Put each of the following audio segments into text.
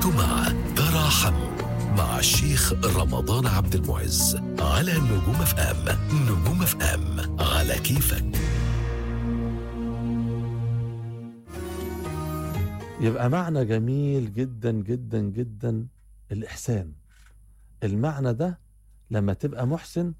كنتم مع تراحموا مع الشيخ رمضان عبد المعز على نجوم اف ام نجوم اف ام على كيفك يبقى معنى جميل جدا جدا جدا الإحسان المعنى ده لما تبقى محسن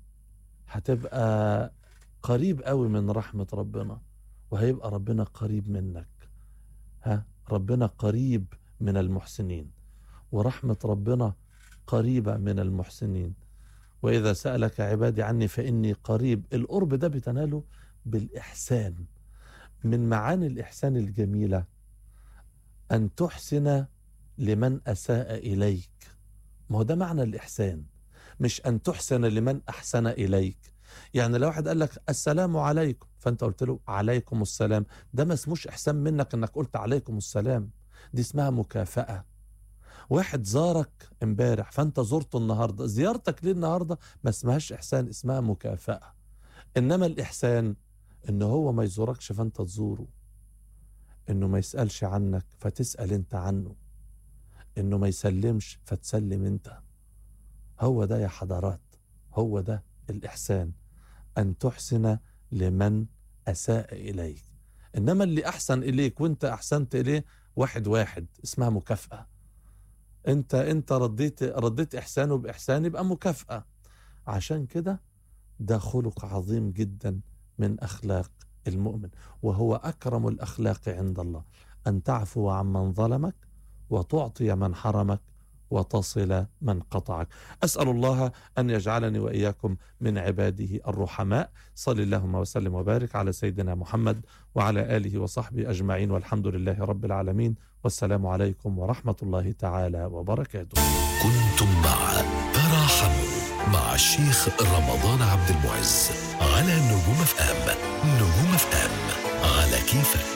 هتبقى قريب قوي من رحمة ربنا وهيبقى ربنا قريب منك ها ربنا قريب من المحسنين ورحمة ربنا قريبة من المحسنين وإذا سألك عبادي عني فإني قريب القرب ده بتناله بالإحسان من معاني الإحسان الجميلة أن تحسن لمن أساء إليك ما هو ده معنى الإحسان مش أن تحسن لمن أحسن إليك يعني لو واحد قال لك السلام عليكم فأنت قلت له عليكم السلام ده ما اسموش إحسان منك أنك قلت عليكم السلام دي اسمها مكافأة واحد زارك امبارح فأنت زرته النهاردة زيارتك ليه النهاردة ما اسمهاش إحسان اسمها مكافأة إنما الإحسان إن هو ما يزوركش فأنت تزوره انه ما يسألش عنك فتسأل انت عنه انه ما يسلمش فتسلم انت هو ده يا حضرات هو ده الإحسان أن تحسن لمن أساء إليك إنما اللي أحسن إليك وانت أحسنت إليه واحد واحد اسمها مكافأة انت انت رديت رديت إحسانه بإحسان يبقى مكافأة عشان كده ده خلق عظيم جدا من أخلاق المؤمن وهو أكرم الأخلاق عند الله أن تعفو عمن ظلمك وتعطي من حرمك وتصل من قطعك أسأل الله أن يجعلني وإياكم من عباده الرحماء صل اللهم وسلم وبارك على سيدنا محمد وعلى آله وصحبه أجمعين والحمد لله رب العالمين والسلام عليكم ورحمة الله تعالى وبركاته كنتم مع تراحموا مع الشيخ رمضان عبد المعز على نجوم اف ام نجوم اف ام على كيفك